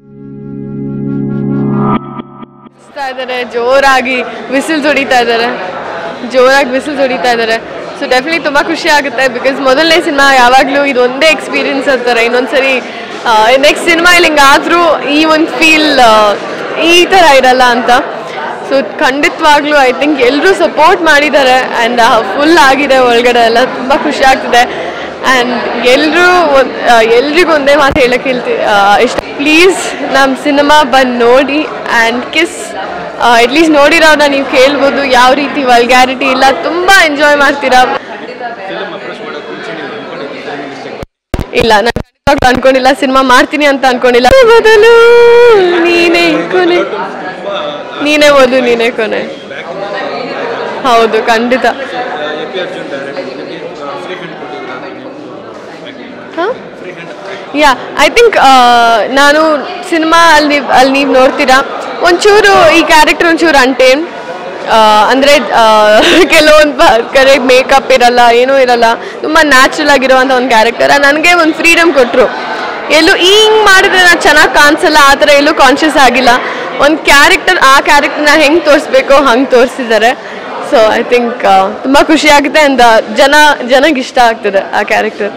ಹಚ್ತಾ ಇದ್ದಾರೆ ಜೋರಾಗಿ ವಿಸಿಲ್ಸ್ ಹೊಡಿತಾ ಇದ್ದಾರೆ ಜೋರಾಗಿ ವಿಸಿಲ್ಸ್ ಹೊಡಿತಾ ಇದ್ದಾರೆ ಸೊ ಡೆಫಿನೆಟ್ಲಿ ತುಂಬ ಖುಷಿ ಆಗುತ್ತೆ ಬಿಕಾಸ್ ಮೊದಲನೇ ಸಿನಿಮಾ ಯಾವಾಗಲೂ ಇದೊಂದೇ ಎಕ್ಸ್ಪೀರಿಯನ್ಸ್ ಅಂತಾರೆ ಇನ್ನೊಂದ್ಸರಿ ನೆಕ್ಸ್ಟ್ ಸಿನಿಮಾ ಇಲ್ಲಿ ಹಿಂಗಾದರೂ ಈ ಒಂದು ಫೀಲ್ ಈ ಥರ ಇರಲ್ಲ ಅಂತ ಸೊ ಖಂಡಿತವಾಗ್ಲೂ ಐ ಥಿಂಕ್ ಎಲ್ಲರೂ ಸಪೋರ್ಟ್ ಮಾಡಿದ್ದಾರೆ ಆ್ಯಂಡ್ ಫುಲ್ ಆಗಿದೆ ಒಳಗಡೆ ಎಲ್ಲ ತುಂಬ ಖುಷಿ ಆಗ್ತಿದೆ ಆ್ಯಂಡ್ ಎಲ್ಲರೂ ಎಲ್ರಿಗೂ ಒಂದೇ ಮಾತು ಹೇಳಕ್ಕೆ ಹೇಳ್ತಿ ಇಷ್ಟ ಪ್ಲೀಸ್ ನಮ್ಮ ಸಿನಿಮಾ ಬಂದು ನೋಡಿ ಆ್ಯಂಡ್ ಕಿಸ್ ಅಟ್ಲೀಸ್ಟ್ ನೋಡಿರೋನ ನೀವು ಕೇಳ್ಬೋದು ಯಾವ ರೀತಿ ವಲ್ಗ್ಯಾರಿಟಿ ಇಲ್ಲ ತುಂಬ ಎಂಜಾಯ್ ಮಾಡ್ತೀರಾ ಇಲ್ಲ ನಾನು ಖಂಡಿತವಾಗ್ಲೂ ಅನ್ಕೊಂಡಿಲ್ಲ ಸಿನಿಮಾ ಮಾಡ್ತೀನಿ ಅಂತ ಅನ್ಕೊಂಡಿಲ್ಲ ಬದಲು ನೀನೇ ಕೊನೆ ನೀನೇ ಓದು ನೀನೇ ಕೊನೆ ಹೌದು ಖಂಡಿತ ಯಾ ಐ ಥಿಂಕ್ ನಾನು ಸಿನಿಮಾ ಅಲ್ಲಿ ನೀವ್ ಅಲ್ಲಿ ನೀವು ನೋಡ್ತೀರಾ ಒಂಚೂರು ಈ ಕ್ಯಾರೆಕ್ಟರ್ ಒಂಚೂರು ಅಂಟೇನ್ ಅಂದರೆ ಕೆಲವೊಂದು ಕರೆ ಮೇಕಪ್ ಇರಲ್ಲ ಏನೂ ಇರಲ್ಲ ತುಂಬ ನ್ಯಾಚುರಲ್ ಆಗಿರುವಂಥ ಒಂದು ಕ್ಯಾರೆಕ್ಟರ್ ನನಗೆ ಒಂದು ಫ್ರೀಡಮ್ ಕೊಟ್ಟರು ಎಲ್ಲೂ ಹಿಂಗ್ ಮಾಡಿದ್ರೆ ನಾನು ಚೆನ್ನಾಗಿ ಕಾಣಿಸಲ್ಲ ಆ ಥರ ಎಲ್ಲೂ ಕಾನ್ಷಿಯಸ್ ಆಗಿಲ್ಲ ಒಂದು ಕ್ಯಾರೆಕ್ಟರ್ ಆ ಕ್ಯಾರೆಕ್ಟರ್ನ ಹೆಂಗೆ ತೋರಿಸ್ಬೇಕೋ ಹಂಗೆ ತೋರಿಸಿದ್ದಾರೆ ಸೊ ಐ ಥಿಂಕ್ ತುಂಬ ಖುಷಿ ಆಗುತ್ತೆ ಅಂದ ಜನ ಜನಗೆ ಇಷ್ಟ ಆಗ್ತದೆ ಆ ಕ್ಯಾರೆಕ್ಟರ್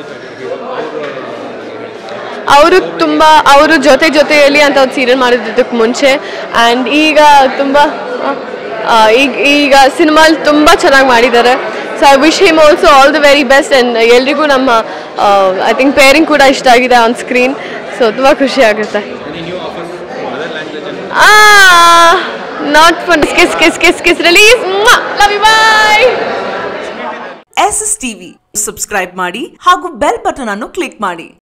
ಅವರು ತುಂಬ ಅವರು ಜೊತೆ ಜೊತೆಯಲ್ಲಿ ಅಂತ ಒಂದು ಸೀರಿಯಲ್ ಮಾಡಿದ್ದಕ್ಕೆ ಮುಂಚೆ ಆ್ಯಂಡ್ ಈಗ ತುಂಬ ಆ, ಈಗ ಈಗ ಸಿನಿಮಾಲ್ ತುಂಬ ಚೆನ್ನಾಗಿ ಮಾಡಿದ್ದಾರೆ so I wish him also all the very best and ಎಲ್ರಿಗೂ ನಮ್ಮ ಐ ಥಿಂಕ್ ಪೇರಿಂಗ್ ಕೂಡ ಇಷ್ಟ ಆಗಿದೆ ಆನ್ ಸ್ಕ್ರೀನ್ ಸೊ ತುಂಬ ಖುಷಿ ಆಗುತ್ತೆ not fun kiss kiss kiss kiss release love you bye S S TV subscribe ಮಾಡಿ ಹಾಗೂ ಬೆಲ್ ಬಟನ್ ಅನ್ನು ಕ್ಲಿಕ್ ಮಾಡಿ